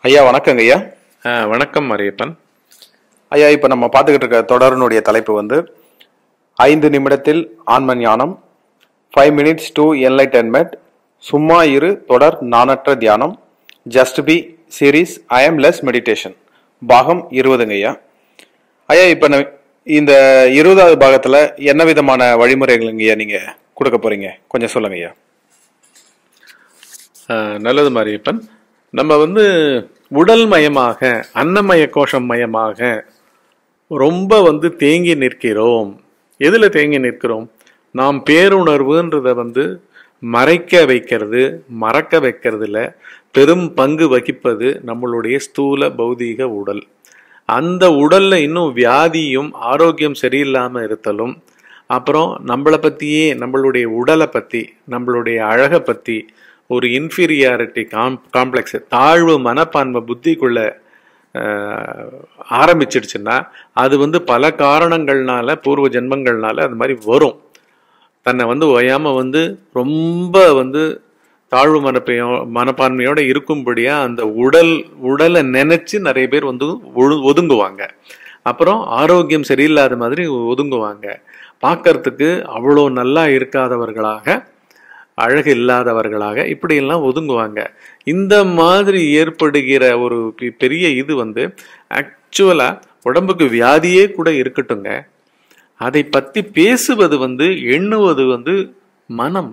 ஐயா வணக்கங்க ஐயா ஆ, வணக்கம் மரியப்பன் ஐயா இப்போ நம்ம பார்த்துக்கிட்டு இருக்க தொடரினுடைய தலைப்பு வந்து ஐந்து நிமிடத்தில் ஆன்ம ஞானம் ஃபைவ் மினிட்ஸ் டு என்லைட்டன்மெண்ட் சும்மா இரு தொடர் நானற்ற தியானம் just be series I am less meditation பாகம் இருபதுங்க ஐயா ஐயா இப்போ நான் இந்த இருபதாவது பாகத்தில் என்ன விதமான வழிமுறைகளுங்க ஐயா நீங்கள் கொடுக்க போறீங்க கொஞ்சம் சொல்லுங்க ஐயா ஆ, நல்லது மரியப்பன் நம்ம வந்து உடல் மயமாக அன்னமய கோஷம் மயமாக ரொம்ப வந்து தேங்கி நிற்கிறோம் எதுல தேங்கி நிற்கிறோம் நாம் பேருணர்வுன்றத வந்து மறைக்க வைக்கிறது மறக்க வைக்கிறதுல பெரும் பங்கு வகிப்பது நம்மளுடைய ஸ்தூல பௌதீக உடல் அந்த உடல்ல இன்னும் வியாதியும் ஆரோக்கியம் சரியில்லாம இருத்தலும் அப்புறம் நம்மளை பத்தியே நம்மளுடைய உடலை பத்தி நம்மளுடைய அழகை பத்தி ஒரு இன்ஃபீரியாரிட்டி காம் காம்ப்ளெக்ஸ் தாழ்வு மனப்பான்மை புத்திக்குள்ள ஆஹ், ஆரம்பிச்சிடுச்சுன்னா அது வந்து பல காரணங்கள்னால பூர்வ ஜென்மங்கள்னால அது மாதிரி வரும் தன்னை வந்து ஓயாம வந்து ரொம்ப வந்து தாழ்வு மனப்பையோ மனப்பான்மையோட இருக்கும்படியா அந்த உடல் உடலை நினைச்சு நிறைய பேர் வந்து ஒழு- ஒதுங்குவாங்க அப்புறம் ஆரோக்கியம் சரியில்லாத மாதிரி ஒதுங்குவாங்க பார்க்கறதுக்கு அவ்வளோ நல்லா இருக்காதவர்களாக அழகு இல்லாதவர்களாக இப்படியெல்லாம் ஒதுங்குவாங்க இந்த மாதிரி ஏற்படுகிற ஒரு பெ- பெரிய இது வந்து ஆக்சுவலா உடம்புக்கு வியாதியே கூட இருக்கட்டுங்க அதை பத்தி பேசுவது வந்து எண்ணுவது வந்து மனம்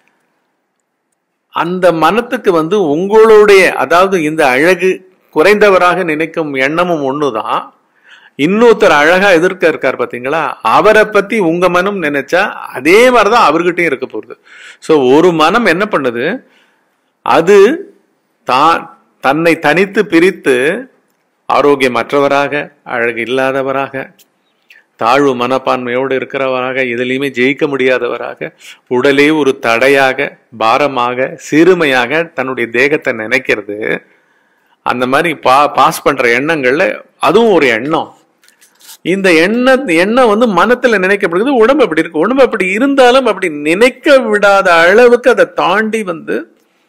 அந்த மனத்துக்கு வந்து உங்களுடைய அதாவது இந்த அழகு குறைந்தவராக நினைக்கும் எண்ணமும் ஒண்ணுதான் இன்னொருத்தர் அழகா எதிர்க்க இருக்கார் பாத்தீங்களா அவரை பத்தி உங்க மனம் நினைச்சா அதே மாதிரிதான் அவர்கிட்டயும் இருக்க போகுது சோ ஒரு மனம் என்ன பண்ணுது அது தான் தன்னை தனித்து பிரித்து ஆரோக்கியமற்றவராக அழகு இல்லாதவராக தாழ்வு மனப்பான்மையோடு இருக்கிறவராக எதுலையுமே ஜெயிக்க முடியாதவராக உடலே ஒரு தடையாக பாரமாக சிறுமையாக தன்னுடைய தேகத்தை நினைக்கிறது அந்த மாதிரி பா பாஸ் பண்ற எண்ணங்கள்ல அதுவும் ஒரு எண்ணம் இந்த எண்ண எண்ணம் வந்து மனத்துல நினைக்கப்படுகிறது உடம்பு அப்படி இருக்கு உடம்பு அப்படி இருந்தாலும் அப்படி நினைக்க விடாத அளவுக்கு அதை தாண்டி வந்து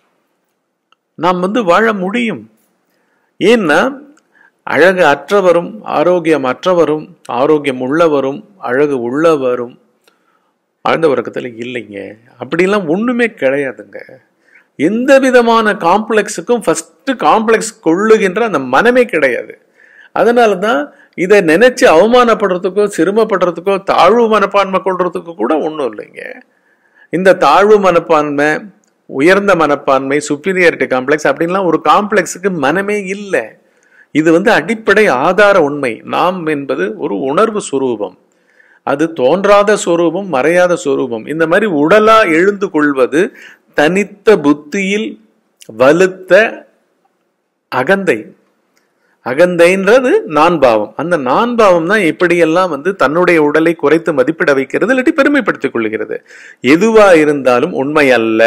நாம் வந்து வாழ முடியும் ஏன்னா அழகு அற்றவரும் ஆரோக்கியம் அற்றவரும் ஆரோக்கியம் உள்ளவரும் அழகு உள்ளவரும் ஆழ்ந்த உறக்கத்துல இல்லைங்க அப்படிலாம் ஒண்ணுமே கிடையாதுங்க எந்த விதமான காம்ப்ளெக்ஸுக்கும் ஃபர்ஸ்ட் காம்ப்ளெக்ஸ் கொள்ளுகின்ற அந்த மனமே கிடையாது அதனால தான் இதை நினைச்சு அவமானப்படுறதுக்கோ சிறுமப்படுறதுக்கோ தாழ்வு மனப்பான்மை கொள்றதுக்கு கூட ஒன்றும் இல்லைங்க இந்த தாழ்வு மனப்பான்மை உயர்ந்த மனப்பான்மை சுப்பீரியாரிட்டி காம்ப்ளெக்ஸ் அப்படின்லாம் ஒரு காம்ப்ளெக்ஸுக்கு மனமே இல்லை இது வந்து அடிப்படை ஆதார உண்மை நாம் என்பது ஒரு உணர்வு சுரூபம் அது தோன்றாத சொரூபம் மறையாத சொரூபம் இந்த மாதிரி உடலா எழுந்து கொள்வது தனித்த புத்தியில் வலுத்த அகந்தை அகந்தைன்றது நான் பாவம் அந்த நான் பாவம் தான் எப்படியெல்லாம் வந்து தன்னுடைய உடலை குறைத்து மதிப்பிட வைக்கிறது இல்லாட்டி பெருமைப்படுத்திக் கொள்கிறது எதுவா இருந்தாலும் உண்மை அல்ல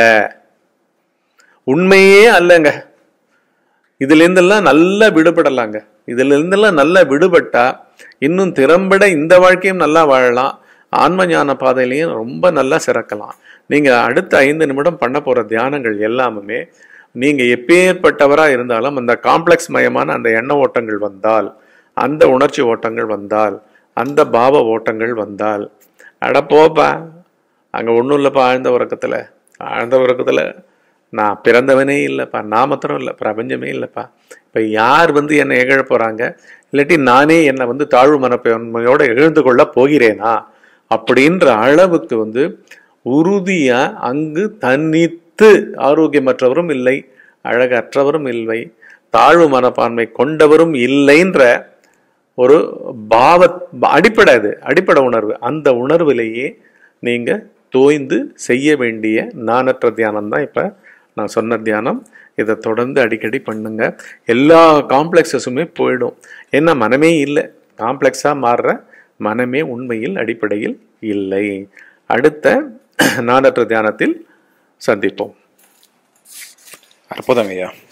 உண்மையே அல்லங்க இதுல இருந்தெல்லாம் நல்லா விடுபடலாங்க இதுல இருந்தெல்லாம் நல்லா விடுபட்டா இன்னும் திறம்பட இந்த வாழ்க்கையும் நல்லா வாழலாம் ஆன்ம ஞான பாதையிலையும் ரொம்ப நல்லா சிறக்கலாம் நீங்க அடுத்த ஐந்து நிமிடம் பண்ண போற தியானங்கள் எல்லாமுமே நீங்க எப்பேற்பட்டவரா இருந்தாலும் அந்த காம்ப்ளெக்ஸ் மயமான அந்த எண்ண ஓட்டங்கள் வந்தால் அந்த உணர்ச்சி ஓட்டங்கள் வந்தால் அந்த பாவ ஓட்டங்கள் வந்தால் அட போப்பா அங்க ஒண்ணும் இல்லப்பா ஆழ்ந்த உறக்கத்துல ஆழ்ந்த உறக்கத்துல நான் பிறந்தவனே இல்லைப்பா நான் மாத்திரம் இல்லை பிரபஞ்சமே இல்லைப்பா இப்போ யார் வந்து என்னை இகழ போறாங்க இல்லாட்டி நானே என்னை வந்து தாழ்வு மனப்பான்மையோட எழுந்து கொள்ள போகிறேனா அப்படின்ற அளவுக்கு வந்து உறுதியா அங்கு தனித்து ஆரோக்கியமற்றவரும் இல்லை அழகற்றவரும் இல்லை தாழ்வு மனப்பான்மை கொண்டவரும் இல்லைன்ற ஒரு பாவ அடிப்படை அது அடிப்படை உணர்வு அந்த உணர்விலேயே நீங்க தோய்ந்து செய்ய வேண்டிய நானற்ற தியானம் தான் இப்ப நான் சொன்ன தியானம் இதை தொடர்ந்து அடிக்கடி பண்ணுங்க எல்லா காம்ப்ளெக்ஸஸுமே போயிடும் ஏன்னா மனமே இல்லை காம்ப்ளெக்ஸா மாறுற மனமே உண்மையில் அடிப்படையில் இல்லை அடுத்த நானற்ற தியானத்தில் சந்திப்போம் அற்புதங்க ஐயா